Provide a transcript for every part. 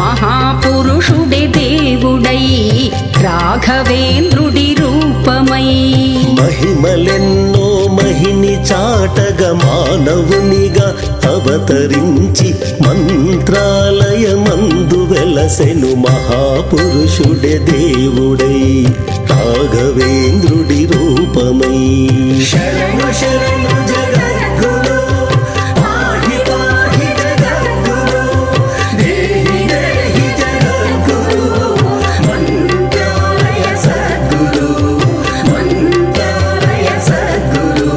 మహాపురుషుడే దేవుడై రాఘవేంద్రుడి రూపమై మహిమలెన్నో మహిని చాటగ మానవునిగా అవతరించి మంత్రాలయమందు వెలసెను మహాపురుషుడే దేవుడై రాఘవేంద్రుడి రూపమై శరణు శరణు జగద్గురు పాహి పాహి జగద్గురు దేహి దేహి జగద్గురు మంత్రాలయ సద్గురు మంత్రాలయ సద్గురు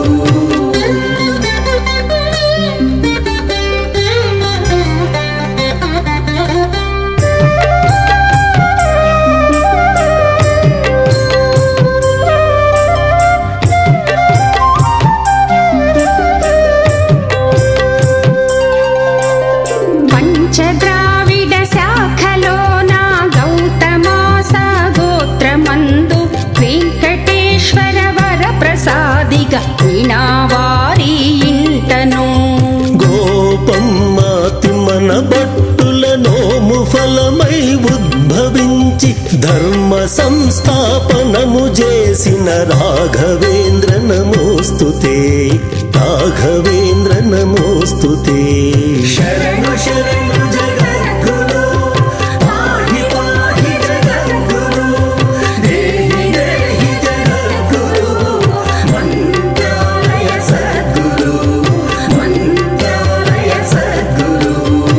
పంచద్రావిడ శాఖలోన గౌతమాస గోత్రమందు వెంకటేశ్వర వర ప్రసాదిగ వినావారి ఇంటను గోపమ్మ తిమ్మన భట్టుల నోము ఫలమై ఉద్భవించి ధర్మ సంస్థాపనము చేసిన రాఘవేంద్ర నమోస్తుతే రాఘవేంద్ర నమోస్తుతే శరణు శరణు జగద్గురు పాహి పాహి జగద్గురు దేహి దేహి జగద్గురు మంత్రాలయ సద్గురు మంత్రాలయ సద్గురు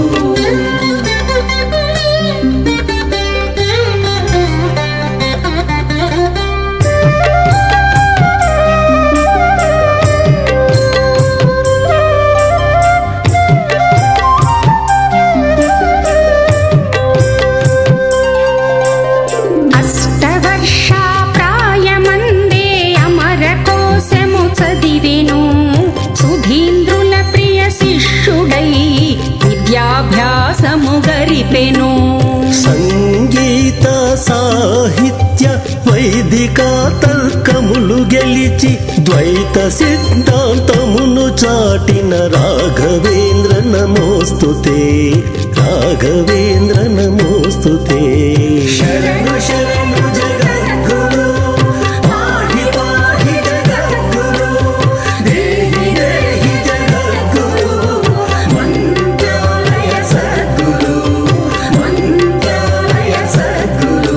అష్టవర్ష ప్రాయమందే అమర కోశము చదివెను సుధీంద్రుల ప్రియ శిష్యుడై విద్యాభ్యాసము గరిపెను సంగీత సాహిత్య వైదిక తర్కములు గెలిచి ద్వైత సిద్ధాంతమును చాటిన రాఘవేంద్ర నమోస్తుతే రాఘవేంద్ర నమోస్తుతే శరణు శరణు జగద్గురు పాహి పాహి జగద్గురు దేహి దేహి జగద్గురు మంత్రాలయ సద్గురు మంత్రాలయ సద్గురు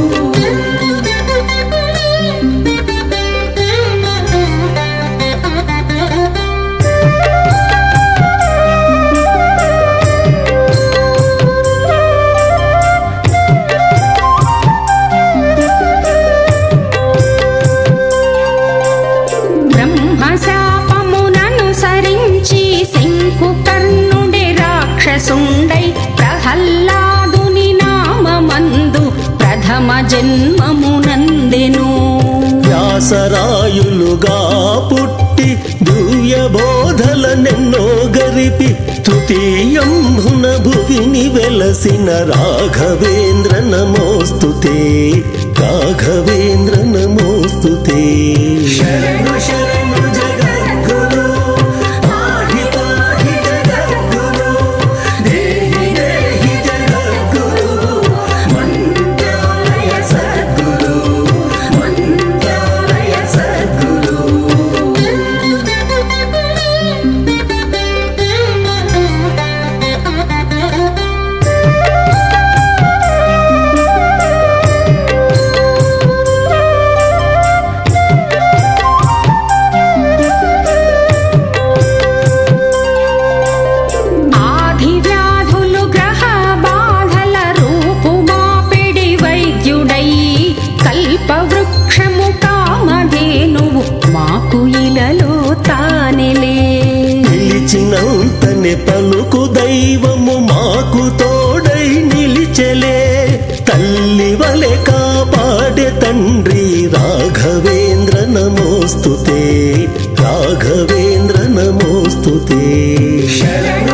బ్రహ్మశాపముననుసరించి శంకుకర్ణుడే రాక్షసుండై ప్రహ్లాదుని నామమందు ప్రథమ జన్మమునందెను వ్యాసరాయులుగా పుట్టి దివ్య బోధలనెన్నో గరిపి తృతీయంభున భువిని వెలసిన రాఘవేంద్ర నమోస్తుతే రాఘవేంద్ర నమోస్తుతే శరణు శరణు జగద్గురు పాహి పాహి జగద్గురు దేహి దేహి జగద్గురు మంత్రాలయ సద్గురు మంత్రాలయ సద్గురు ఆది వ్యాధులు గ్రహ బాధల రూపుమాపిడి వైద్యుడై కల్పవృక్షము కామధేనువు మాకు ఇలలో తానెలే నిలిచినంతనే పలుకు దైవము మాకు తోడై నిలిచెలే తల్లి వలె కాపాడే తండ్రి రాఘవేంద్ర నమోస్తుతే రాఘవేంద్ర నమోస్తుతే శరణ